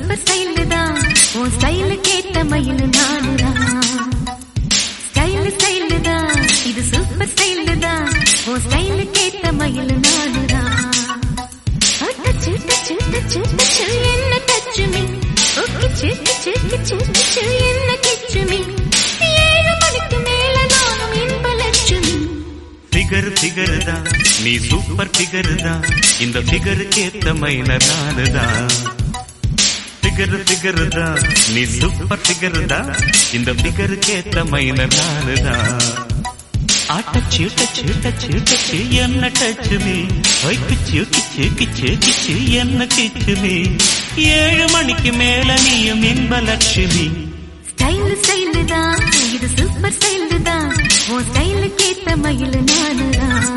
super style தான் உன் ஸ்டைலுக்கு ஏத்த மயில் நானுதான் ஸ்டைல் ஸ்டைல் தான் இது சூப்பர் ஸ்டைல் தான் உன் ஸ்டைலுக்கு ஏத்த மயில் நானுதான் டச்சு டச்சு டச்சு டச்சு என்ன டச்சு மீ கிச்சு கிச்சு கிச்சு கிச்சு என்ன கிச்சு மீ ஏழு மணிக்கு மேல நானும் இன்ப லட்சுமி ஃபிகர் ஃபிகர் தான் நீ சூப்பர் ஃபிகர் தான் இந்த ஃபிகருக்கு ஏத்த மைனர் நானுதான் ஃபிகர் ஃபிகர் தான் நீ சூப்பர் ஃபிகர் தான் இந்த ஃபிகருக்கு ஏத்த மைனர் நானுதான் ஆட்டச்சு டச்சு டச்சு டச்சு என்ன டச்சு நீ கிச்சு கிச்சு கிச்சு கிச்சு என்ன கிச்சு நீ ஏழு மணிக்கு மேல நீயும் இன்ப லட்சுமி ஸ்டைல் ஸ்டைல் தான் இது சூப்பர் ஸ்டைல் தான் உன் ஸ்டைலுக்கு ஏத்த மயில் நானுதான்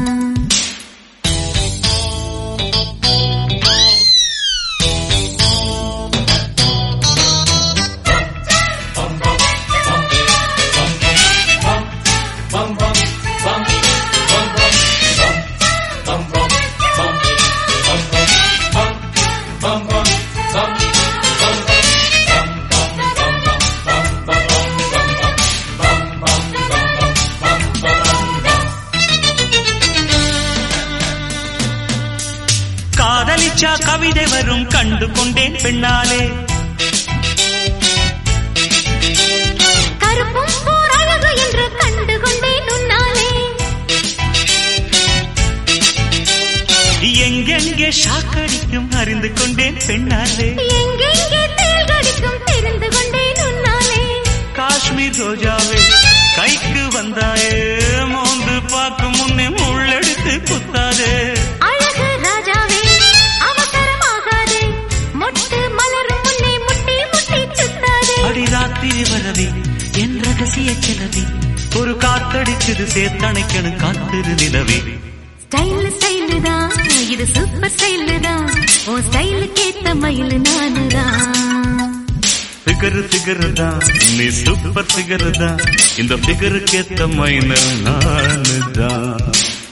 காதலிச்சா கவிதை வரும் கண்டு கொண்டேன் பெண்ணாலே கருப்பும் போர் அழகு என்று கண்டு கொண்டேன் உன்னாலே எங்கெங்கே ஷாக்கடிக்கும் அறிந்து கொண்டேன் பெண்ணாலே எங்கெங்கே தேல் கடிக்கும் தெரிந்து கொண்டேன் உன்னாலே காஷ்மீர் ரோஜாவே கைக்கு வந்தாயே மோந்து பார்க்கும் முன்னே முள்ளெடுத்து குத்தாதே அழகு ராஜாவே அவசரமாகாதே மொட்டு மலரும் முன்னே முட்டி முட்டி சுத்தாதே அடி ராத்திரி வரவி என் ரகசிய கிளவி ஒரு காத்தடிச்சது சேர்த்தணைக்கணும் காத்திரு நிலவே ஸ்டைல் ஸ்டைல் தான் இது சூப்பர் ஸ்டைல் தான் உன் ஸ்டைலுக்கு ஏத்த மயில் நானுதான் ஃபிகர் ஃபிகர் தான் நீ சூப்பர் ஃபிகர் தான் இந்த ஃபிகருக்கு ஏத்த மைனர் நானு தான்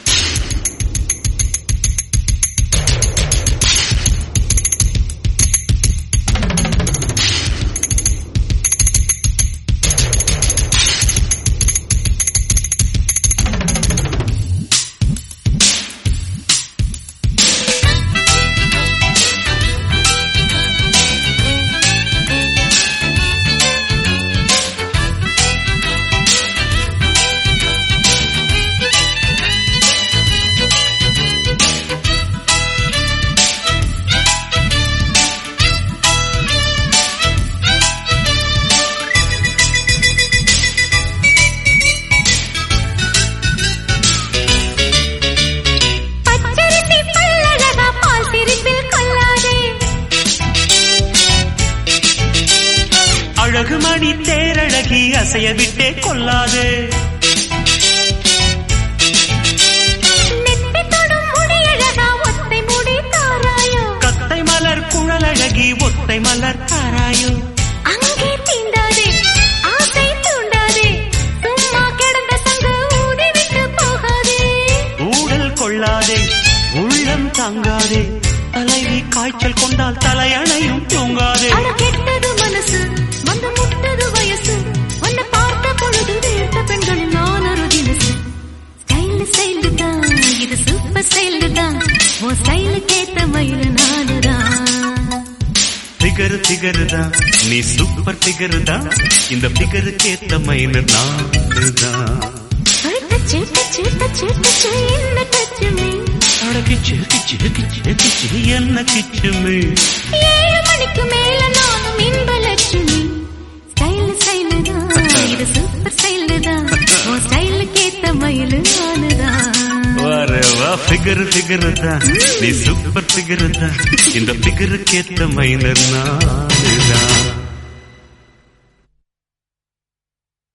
பச்சரிசி பல்லழகா பால் சிரிப்பில் கொள்ளாதே அழகு மணி தேரழகி அசைய விட்டே கொள்ளாதே நெத்தி தொடும் முடியழகா ஒத்தை முடி தாராயோ கத்தை மலர் குழலழகி ஒத்தை மலர் தாராயோ அங்கே தீண்டாதே ஆசை தூண்டாதே சும்மா கிடந்த சங்கு ஊதி விட்டு போகாதே ஊடல் கொள்ளாதே உள்ளம் தாங்காதே தலைவி காய்ச்சல் கொண்டால் தலையணையும் தூங்காதே அட கெட்டது மனசு வந்து முட்டது வயசு உன்னை பார்த்த பொழுது வீழ்த்த பெண்கள் நான் ஒரு தினசு ஸ்டைல் ஸ்டைல் தான் இது சூப்பர் ஸ்டைல் தான் உன் ஸ்டைலுக்கு ஏத்த மயில் நானுதான் ஃபிகர் ஃபிகர் தான் நீ சூப்பர் ஃபிகர் தான் இந்த ஃபிகருக்கு ஏத்த மைனர் நானு தான் டச்சு டச்சு டச்சு டச்சு என்ன டச்சு மீ அடக்கிச்சு கிச்சு கிச்சு கிச்சு என்ன கிச்சுமே ஏழு மணிக்கு மேல நானும் இன்ப லட்சுமி ஸ்டைல் ஸ்டைல் தான் இது சூப்பர் ஸ்டைல் தான் உன் ஸ்டைலுக்கு ஏத்த மயில் நானுதான் வர வா ஃபிகர் ஃபிகர் தான் நீ சூப்பர் ஃபிகர் தான் இந்த ஃபிகருக்கு ஏத்த மைனர் நானு தான்